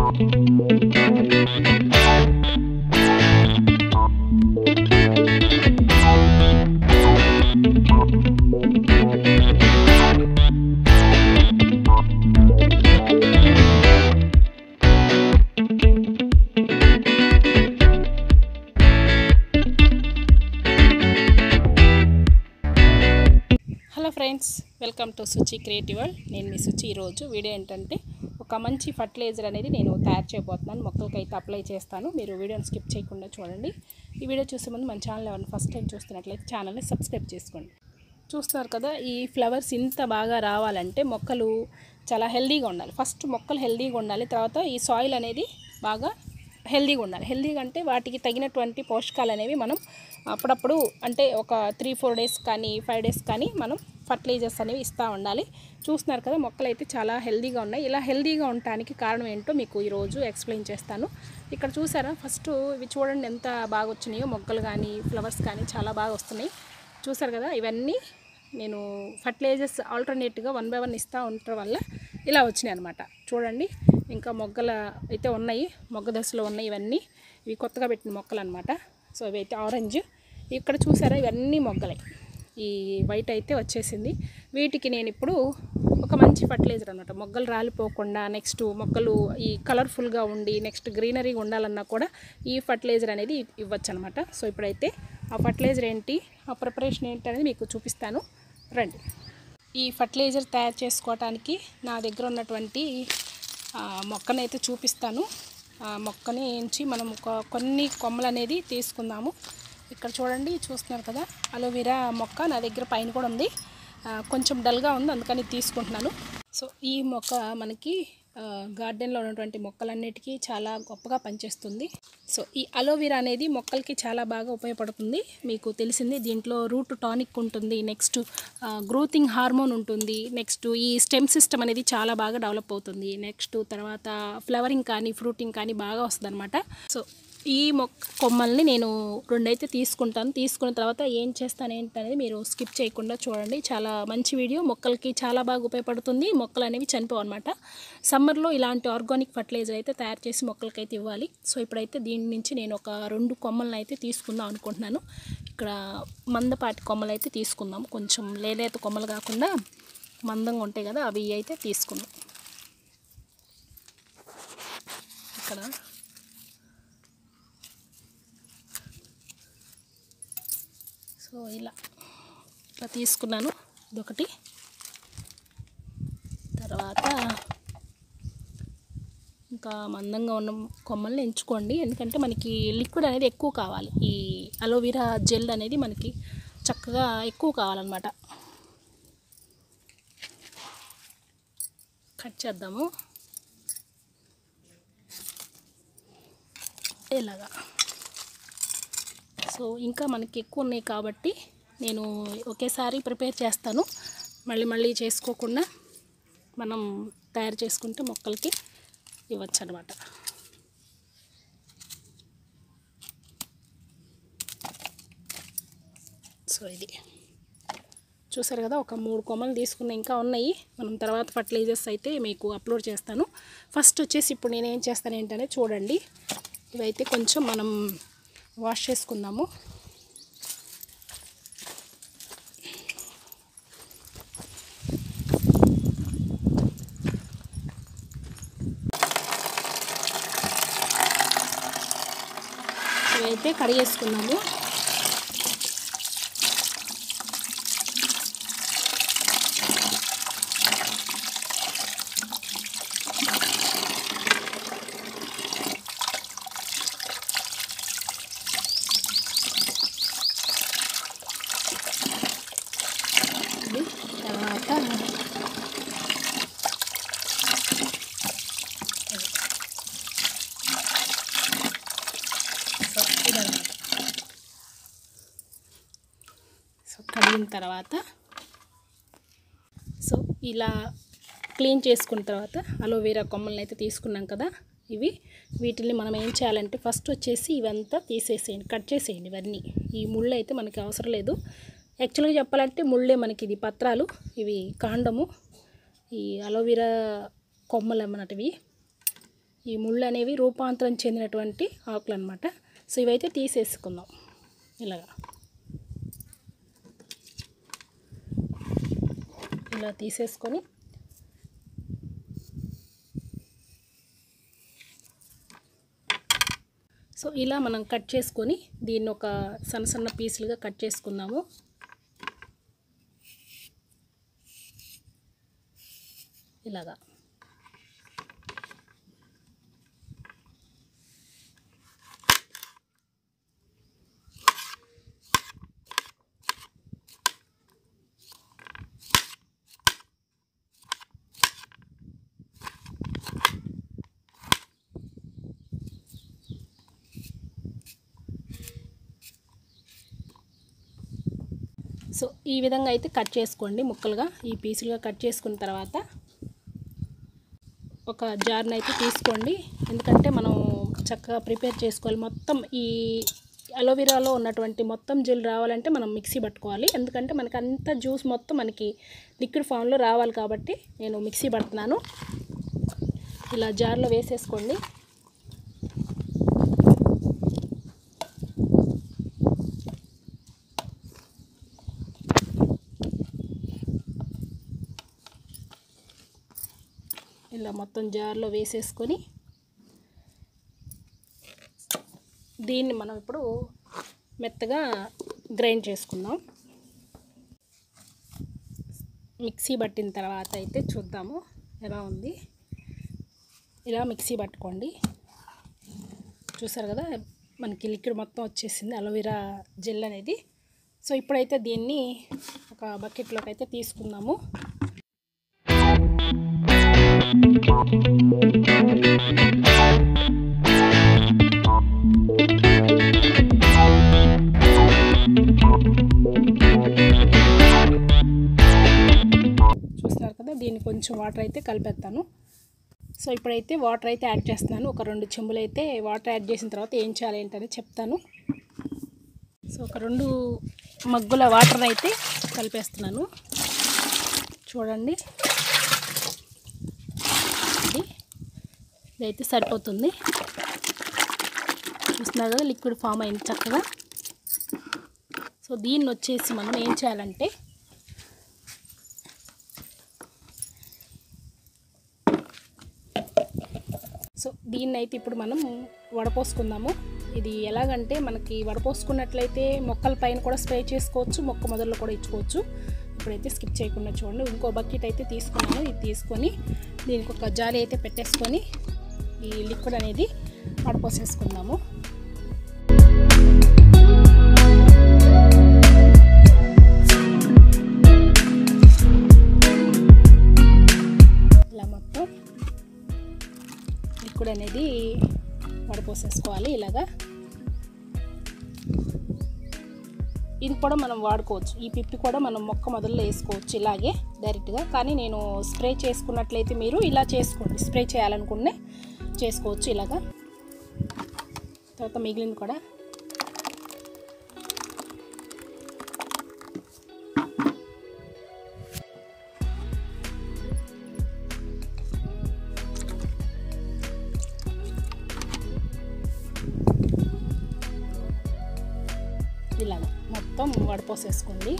hello friends welcome to Suchi creative world నేను మీ సుచి ఈరోజు వీడియో ఏంటంటే ఒక మంచి ఫర్టిలైజర్ అనేది నేను తయారు చేయబోతున్నాను మొక్కలకైతే అప్లై చేస్తాను మీరు వీడియోని స్కిప్ చేయకుండా చూడండి ఈ వీడియో చూసే ముందు మన ఛానల్ ఎవరైనా ఫస్ట్ టైం చూస్తున్నట్లయితే ఛానల్ని సబ్స్క్రైబ్ చేసుకోండి చూస్తున్నారు కదా ఈ ఫ్లవర్స్ ఇంత బాగా రావాలంటే మొక్కలు చాలా హెల్దీగా ఉండాలి ఫస్ట్ మొక్కలు హెల్దీగా ఉండాలి తర్వాత ఈ సాయిల్ అనేది బాగా హెల్దీగా ఉండాలి హెల్దీగా అంటే వాటికి తగినటువంటి పోషకాలు అనేవి మనం అప్పుడప్పుడు అంటే ఒక త్రీ ఫోర్ డేస్ కానీ ఫైవ్ డేస్ కానీ మనం ఫర్టిలైజర్స్ అనేవి ఇస్తూ ఉండాలి చూస్తున్నారు కదా మొక్కలు అయితే చాలా హెల్దీగా ఉన్నాయి ఇలా హెల్దీగా ఉండటానికి కారణం ఏంటో మీకు ఈరోజు ఎక్స్ప్లెయిన్ చేస్తాను ఇక్కడ చూసారా ఫస్ట్ ఇవి చూడండి ఎంత బాగా వచ్చినాయో మొక్కలు కానీ ఫ్లవర్స్ కానీ చాలా బాగా వస్తున్నాయి చూసారు కదా ఇవన్నీ నేను ఫర్టిలైజర్స్ ఆల్టర్నేట్గా వన్ బై వన్ ఇస్తూ ఉండటం వల్ల ఇలా వచ్చినాయి అనమాట చూడండి ఇంకా మొగ్గల అయితే ఉన్నాయి మొగ్గ దశలో ఉన్నాయి ఇవన్నీ ఇవి కొత్తగా పెట్టిన మొక్కలు అనమాట సో ఇవి అయితే ఆరెంజ్ ఇక్కడ చూసారా ఇవన్నీ మొగ్గలే ఈ వైట్ అయితే వచ్చేసింది వీటికి నేను ఇప్పుడు ఒక మంచి ఫర్టిలైజర్ అనమాట మొగ్గలు రాలిపోకుండా నెక్స్ట్ మొక్కలు ఈ కలర్ఫుల్గా ఉండి నెక్స్ట్ గ్రీనరీగా ఉండాలన్నా కూడా ఈ ఫర్టిలైజర్ అనేది ఇవ్వచ్చు అనమాట సో ఇప్పుడైతే ఆ ఫర్టిలైజర్ ఏంటి ఆ ప్రిపరేషన్ ఏంటి అనేది మీకు చూపిస్తాను రండి ఈ ఫర్టిలైజర్ తయారు చేసుకోవటానికి నా దగ్గర ఉన్నటువంటి ఆ, మొక్కనైతే చూపిస్తాను ఆ మొక్కని ఎంచి మనం ఒక కొన్ని కొమ్మలు అనేది తీసుకుందాము ఇక్కడ చూడండి చూస్తున్నారు కదా అలోవెరా మొక్క నా దగ్గర పైన కూడా ఉంది ఆ, కొంచెం డల్గా ఉంది అందుకని తీసుకుంటున్నాను సో ఈ మొక్క మనకి ఆ, గార్డెన్లో ఉన్నటువంటి మొక్కలన్నిటికీ చాలా గొప్పగా పనిచేస్తుంది సో ఈ అలోవెరా అనేది మొక్కలకి చాలా బాగా ఉపయోగపడుతుంది మీకు తెలిసింది దీంట్లో రూట్ టానిక్ ఉంటుంది నెక్స్ట్ గ్రోతింగ్ హార్మోన్ ఉంటుంది నెక్స్ట్ ఈ స్టెమ్ సిస్టమ్ అనేది చాలా బాగా డెవలప్ అవుతుంది నెక్స్ట్ తర్వాత ఫ్లవరింగ్ కానీ ఫ్రూటింగ్ కానీ బాగా వస్తుంది అనమాట సో ఈ మొక్క కొమ్మల్ని నేను రెండైతే తీసుకుంటాను తీసుకున్న తర్వాత ఏం చేస్తాను ఏంటనేది మీరు స్కిప్ చేయకుండా చూడండి చాలా మంచి వీడియో మొక్కలకి చాలా బాగా ఉపయోగపడుతుంది మొక్కలు అనేవి చనిపోవు అనమాట సమ్మర్లో ఇలాంటి ఆర్గానిక్ ఫర్టిలైజర్ అయితే తయారు చేసి మొక్కలకి అయితే ఇవ్వాలి సో ఇప్పుడైతే దీని నుంచి నేను ఒక రెండు కొమ్మలను అయితే తీసుకుందాం అనుకుంటున్నాను ఇక్కడ మందపాటి కొమ్మలు అయితే తీసుకుందాం కొంచెం లేలేత కొమ్మలు కాకుండా మందంగా ఉంటాయి కదా అవి అయితే తీసుకుందాం ఇక్కడ సో ఇలా ఇట్లా తీసుకున్నాను ఇదొకటి తర్వాత ఇంకా మందంగా ఉన్న కొమ్మల్ని ఎంచుకోండి ఎందుకంటే మనకి లిక్విడ్ అనేది ఎక్కువ కావాలి ఈ అలోవెరా జెల్ అనేది మనకి చక్కగా ఎక్కువ కావాలన్నమాట కట్ చేద్దాము ఇలాగా సో ఇంకా మనకి ఎక్కువ ఉన్నాయి కాబట్టి నేను ఒకేసారి ప్రిపేర్ చేస్తాను మళ్ళీ మళ్ళీ చేసుకోకుండా మనం తయారు చేసుకుంటే మొక్కలకి ఇవ్వచ్చు అనమాట సో ఇది చూసారు కదా ఒక మూడు కొమ్మలు తీసుకున్న ఇంకా ఉన్నాయి మనం తర్వాత ఫర్టిలైజర్స్ అయితే మీకు అప్లోడ్ చేస్తాను ఫస్ట్ వచ్చేసి ఇప్పుడు నేను ఏం చేస్తాను ఏంటనే చూడండి ఇవైతే కొంచెం మనం వాష్ చేసుకుందాము ఇవైతే కడిగేసుకున్నాము ఇది తర్వాత సో ఇదన్నమాట సో కడిగిన తర్వాత సో ఇలా క్లీన్ చేసుకున్న తర్వాత అలోవెరా కొమ్మల్ని అయితే తీసుకున్నాం కదా ఇవి వీటిని మనం ఏం చేయాలంటే ఫస్ట్ వచ్చేసి ఇవంతా తీసేసేయండి కట్ చేసేయండి ఇవన్నీ ఈ ముళ్ళు అయితే మనకి అవసరం లేదు యాక్చువల్గా చెప్పాలంటే ముళ్ళే మనకి ఇది పత్రాలు ఇవి కాండము ఈ అలోవెరా కొమ్మలు అన్నమాట ఇవి ఈ ముళ్ళు అనేవి రూపాంతరం చెందినటువంటి ఆకులు అనమాట సో ఇవైతే తీసేసుకుందాం ఇలాగా ఇలా తీసేసుకొని సో ఇలా మనం కట్ చేసుకొని దీన్ని ఒక సన్న సన్న పీసులుగా కట్ చేసుకుందాము ఇలాగా సో ఈ విధంగా అయితే కట్ చేసుకోండి ముక్కలుగా ఈ పీసులుగా కట్ చేసుకున్న తర్వాత ఒక జార్ని అయితే తీసుకోండి ఎందుకంటే మనం చక్కగా ప్రిపేర్ చేసుకోవాలి మొత్తం ఈ అలోవెరాలో ఉన్నటువంటి మొత్తం జెల్ రావాలంటే మనం మిక్సీ పట్టుకోవాలి ఎందుకంటే మనకి అంత జ్యూస్ మొత్తం మనకి లిక్విడ్ ఫామ్లో రావాలి కాబట్టి నేను మిక్సీ పడుతున్నాను ఇలా జార్లో వేసేసుకోండి ఇలా మొత్తం జార్లో వేసేసుకొని దీన్ని మనం ఇప్పుడు మెత్తగా గ్రైండ్ చేసుకుందాం మిక్సీ పట్టిన తర్వాత అయితే చూద్దాము ఎలా ఉంది ఇలా మిక్సీ పట్టుకోండి చూసారు కదా మనకి లిక్విడ్ మొత్తం వచ్చేసింది అలోవెరా జెల్ అనేది సో ఇప్పుడైతే దీన్ని ఒక బకెట్లోకి అయితే తీసుకుందాము చూస్తున్నారు కదా దీన్ని కొంచెం వాటర్ అయితే కలిపేస్తాను సో ఇప్పుడైతే వాటర్ అయితే యాడ్ చేస్తున్నాను ఒక రెండు చెంబులు అయితే వాటర్ యాడ్ చేసిన తర్వాత ఏం చేయాలి ఏంటని చెప్తాను సో ఒక రెండు మగ్గుల వాటర్ అయితే కలిపేస్తున్నాను చూడండి ఇది ఇదైతే సరిపోతుంది చూస్తున్నారు కదా లిక్విడ్ ఫామ్ అయింది చక్కగా సో దీన్ని వచ్చేసి మనం ఏం చేయాలంటే సో దీన్ని అయితే ఇప్పుడు మనం వడపోసుకుందాము ఇది ఎలాగంటే మనకి వడపోసుకున్నట్లయితే మొక్కల పైన కూడా స్ప్రే చేసుకోవచ్చు మొక్క మొదల్లో కూడా ఇచ్చుకోవచ్చు ఇప్పుడైతే స్కిప్ చేయకుండా చూడండి ఇంకో బకెట్ అయితే తీసుకున్నాను ఇది తీసుకొని దీనికి ఒక జాలి అయితే పెట్టేసుకొని ఈ లిక్విడ్ అనేది వడపోసేసుకుందాము ఇలా మొత్తం లిక్విడ్ అనేది వడపోసేసుకోవాలి ఇలాగా ఇది కూడా మనం వాడుకోవచ్చు ఈ పిప్పి కూడా మనం మొక్క మొదల్లో వేసుకోవచ్చు ఇలాగే డైరెక్ట్గా కానీ నేను స్ప్రే చేసుకున్నట్లయితే మీరు ఇలా చేసుకోండి స్ప్రే చేయాలనుకునే చేసుకోవచ్చు ఇలాగా తర్వాత మిగిలింది కూడా ఇలాగ మొత్తం వడపోసేసుకోండి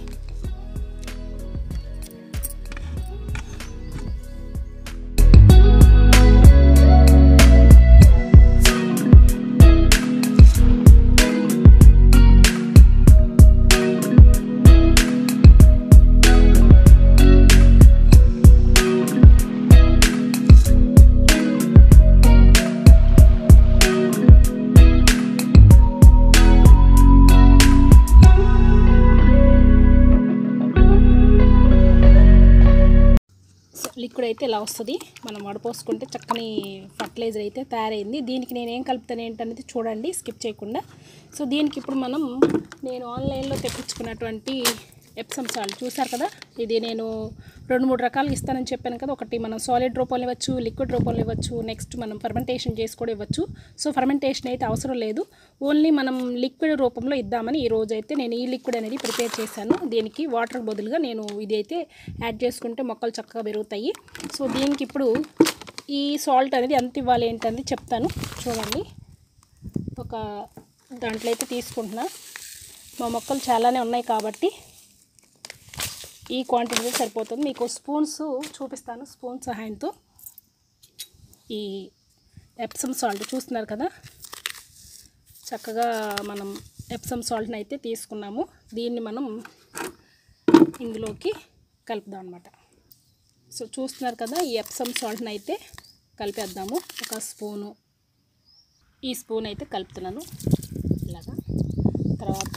లిక్విడ్ అయితే ఇలా వస్తుంది మనం వడపోసుకుంటే చక్కని ఫర్టిలైజర్ అయితే తయారైంది దీనికి నేను ఏం కలుపుతాను ఏంటనేది చూడండి స్కిప్ చేయకుండా సో దీనికి ఇప్పుడు మనం నేను ఆన్లైన్లో తెప్పించుకున్నటువంటి ఎప్సమ్ సాల్ట్ చూసారు కదా ఇది నేను రెండు మూడు రకాలు ఇస్తానని చెప్పాను కదా ఒకటి మనం సాలిడ్ రూపంలో ఇవ్వచ్చు లిక్విడ్ రూపంలో ఇవ్వచ్చు నెక్స్ట్ మనం ఫర్మెంటేషన్ చేసి కూడా ఇవ్వచ్చు సో ఫర్మెంటేషన్ అయితే అవసరం లేదు ఓన్లీ మనం లిక్విడ్ రూపంలో ఇద్దామని ఈ రోజు అయితే నేను ఈ లిక్విడ్ అనేది ప్రిపేర్ చేశాను దీనికి వాటర్ బదులుగా నేను ఇది అయితే యాడ్ చేసుకుంటే మొక్కలు చక్కగా పెరుగుతాయి సో దీనికి ఇప్పుడు ఈ సాల్ట్ అనేది ఎంత ఇవ్వాలి ఏంటనేది చెప్తాను చూడండి ఒక దాంట్లో అయితే తీసుకుంటున్నా మా మొక్కలు చాలానే ఉన్నాయి కాబట్టి ఈ క్వాంటిటీ సరిపోతుంది మీకు స్పూన్స్ చూపిస్తాను స్పూన్ సహాయంతో ఈ ఎప్సమ్ సాల్ట్ చూస్తున్నారు కదా చక్కగా మనం ఎప్సమ్ సాల్ట్ని అయితే తీసుకున్నాము దీన్ని మనం ఇందులోకి కలుపుదాం అనమాట సో చూస్తున్నారు కదా ఈ ఎప్సమ్ సాల్ట్ని అయితే కలిపేద్దాము ఒక స్పూను ఈ స్పూన్ అయితే కలుపుతున్నాను ఇలాగా తర్వాత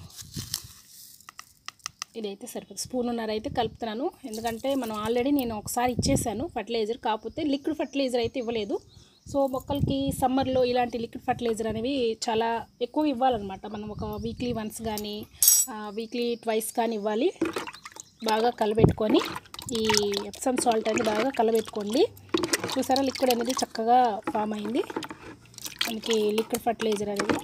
ఇదైతే సరిపోతుంది స్పూన్ ఉన్నర అయితే కలుపుతున్నాను ఎందుకంటే మనం ఆల్రెడీ నేను ఒకసారి ఇచ్చేసాను ఫర్టిలైజర్ కాకపోతే లిక్విడ్ ఫర్టిలైజర్ అయితే ఇవ్వలేదు సో మొక్కలకి సమ్మర్లో ఇలాంటి లిక్విడ్ ఫర్టిలైజర్ అనేవి చాలా ఎక్కువ ఇవ్వాలన్నమాట మనం ఒక వీక్లీ వన్స్ కానీ వీక్లీ ట్వైస్ కానీ ఇవ్వాలి బాగా కలబెట్టుకొని ఈ ఎప్సమ్ సాల్ట్ అనేది బాగా కలబెట్టుకోండి చూసారా లిక్విడ్ అనేది చక్కగా ఫామ్ అయింది మనకి లిక్విడ్ ఫర్టిలైజర్ అనేది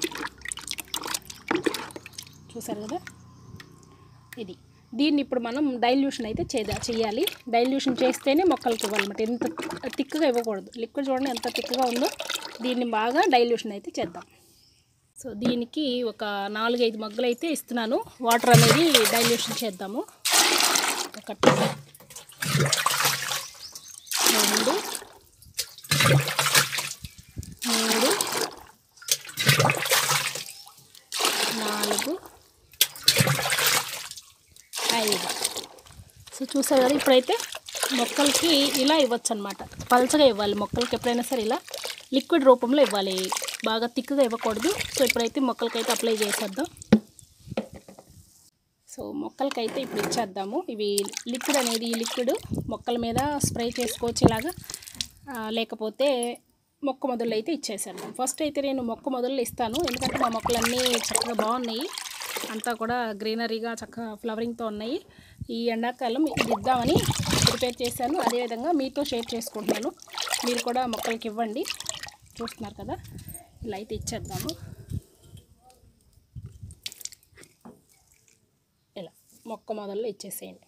చూసారు కదా ఇది దీన్ని ఇప్పుడు మనం డైల్యూషన్ అయితే చేదా చేయాలి డైల్యూషన్ చేస్తేనే మొక్కలకి ఇవ్వాలన్నమాట ఎంత తిక్కుగా ఇవ్వకూడదు లిక్విడ్ చూడండి ఎంత తిక్కుగా ఉందో దీన్ని బాగా డైల్యూషన్ అయితే చేద్దాం సో దీనికి ఒక నాలుగైదు మగ్గులు అయితే ఇస్తున్నాను వాటర్ అనేది డైల్యూషన్ చేద్దాము ఒకటి రెండు మూడు నాలుగు ఐదు సో చూసారు కదా ఇప్పుడైతే మొక్కలకి ఇలా ఇవ్వచ్చు అనమాట పల్చగా ఇవ్వాలి మొక్కలకి ఎప్పుడైనా సరే ఇలా లిక్విడ్ రూపంలో ఇవ్వాలి బాగా తిక్కుగా ఇవ్వకూడదు సో ఇప్పుడైతే మొక్కలకైతే అప్లై చేసేద్దాం సో మొక్కలకైతే ఇప్పుడు ఇచ్చేద్దాము ఇవి లిక్విడ్ అనేది ఈ లిక్విడ్ మొక్కల మీద స్ప్రే చేసుకోవచ్చు ఇలాగా ఆ, లేకపోతే మొక్క మొదళ్ళు అయితే ఇచ్చేసేద్దాం ఫస్ట్ అయితే నేను మొక్క మొదళ్ళు ఇస్తాను ఎందుకంటే మా మొక్కలన్నీ చక్కగా బాగున్నాయి అంతా కూడా గ్రీనరీగా చక్కగా ఫ్లవరింగ్తో ఉన్నాయి ఈ ఎండాకాలం ఇది ఇద్దామని ప్రిపేర్ చేశాను అదేవిధంగా మీతో షేర్ చేసుకుంటున్నాను మీరు కూడా మొక్కలకి ఇవ్వండి చూస్తున్నారు కదా ఇలా అయితే ఇచ్చేద్దాము ఇలా మొక్క మొదల్లో ఇచ్చేసేయండి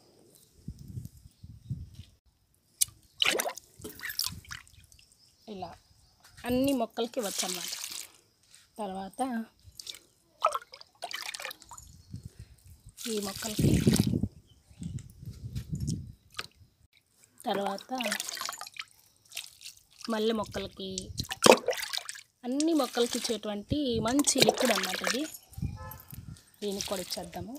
ఇలా అన్ని మొక్కలకి ఇవ్వచ్చు అన్నమాట తర్వాత ఈ మొక్కలకి తర్వాత మల్లె మొక్కలకి అన్ని మొక్కలకి ఇచ్చేటువంటి మంచి లిక్విడ్ అన్నమాట ఇది దీనికి కూడా ఇచ్చేద్దాము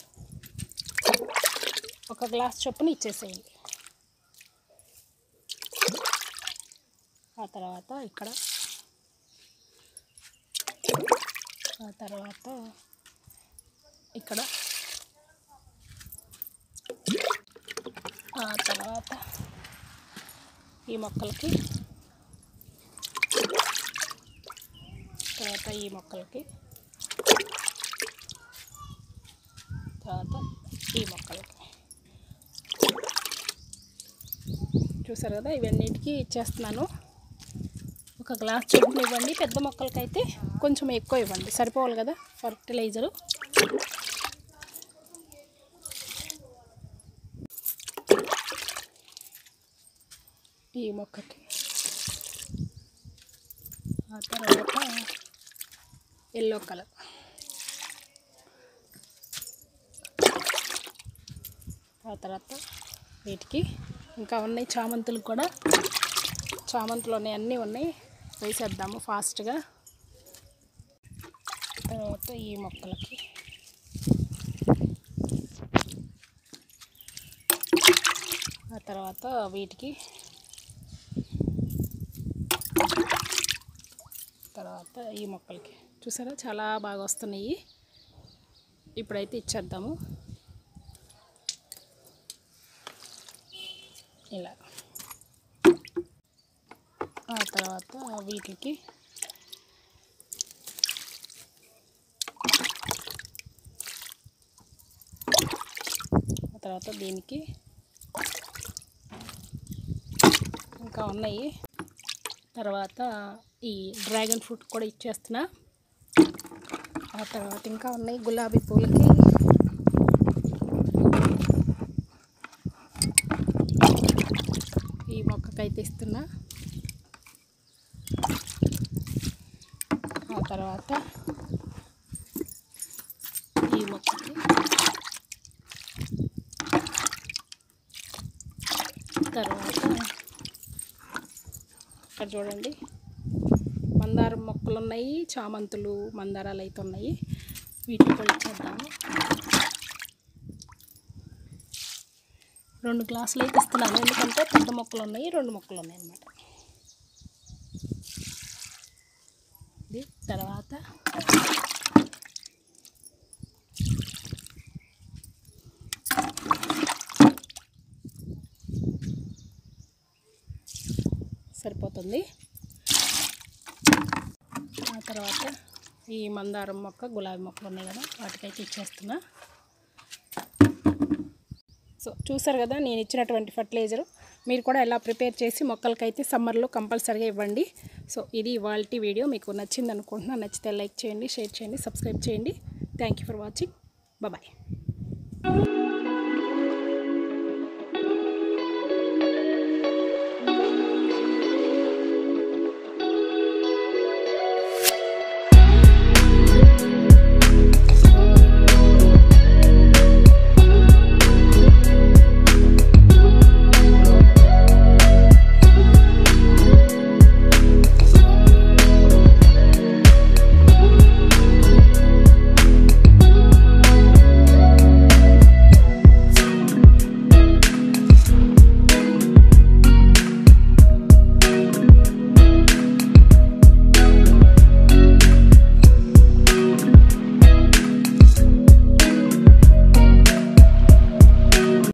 ఒక గ్లాస్ చొప్పున ఇచ్చేసేయండి ఆ తర్వాత ఇక్కడ ఆ తర్వాత ఇక్కడ ఆ తర్వాత ఈ మొక్కలకి తర్వాత ఈ మొక్కలకి తర్వాత ఈ మొక్కలకి చూసారు కదా ఇవన్నిటికీ ఇచ్చేస్తున్నాను ఒక గ్లాస్ చొప్పున ఇవ్వండి పెద్ద మొక్కలకైతే కొంచెం ఎక్కువ ఇవ్వండి సరిపోవాలి కదా ఫర్టిలైజరు ఈ మొక్కకి ఆ తర్వాత ఎల్లో కలర్ ఆ తర్వాత వీటికి ఇంకా ఉన్నాయి చామంతులు కూడా చామంతులు ఉన్నాయి అన్నీ ఉన్నాయి వేసేద్దాము ఫాస్ట్గా తర్వాత ఈ మొక్కలకి ఆ తర్వాత వీటికి తర్వాత ఈ మొక్కలకి చూసారా చాలా బాగా వస్తున్నాయి ఇప్పుడైతే ఇచ్చేద్దాము ఇలా ఆ తర్వాత వీటికి ఆ తర్వాత దీనికి ఇంకా ఉన్నాయి తర్వాత ఈ డ్రాగన్ ఫ్రూట్ కూడా ఇచ్చేస్తున్నా ఆ తర్వాత ఇంకా ఉన్నాయి గులాబీ పూలకి ఈ మొక్కకైతే ఇస్తున్నా తర్వాత ఈ మొక్కకి తర్వాత ఇక్కడ చూడండి మందారం మొక్కలు ఉన్నాయి చామంతులు మందారాలు అయితే ఉన్నాయి వీటిని కూడా ఇచ్చేద్దాము రెండు గ్లాసులు అయితే ఇస్తున్నాను ఎందుకంటే పెద్ద మొక్కలు ఉన్నాయి రెండు మొక్కలు ఉన్నాయి అన్నమాట ఇది తర్వాత సరిపోతుంది ఆ తర్వాత ఈ మందారం మొక్క గులాబీ మొక్కలు ఉన్నాయి కదా వాటికైతే ఇచ్చేస్తున్నా సో చూసారు కదా నేను ఇచ్చినటువంటి ఫర్టిలైజర్ మీరు కూడా ఎలా ప్రిపేర్ చేసి మొక్కలకైతే సమ్మర్లో కంపల్సరీగా ఇవ్వండి సో ఇది ఇవాళ వీడియో మీకు నచ్చింది అనుకుంటున్నా నచ్చితే లైక్ చేయండి షేర్ చేయండి సబ్స్క్రైబ్ చేయండి thank you for watching bye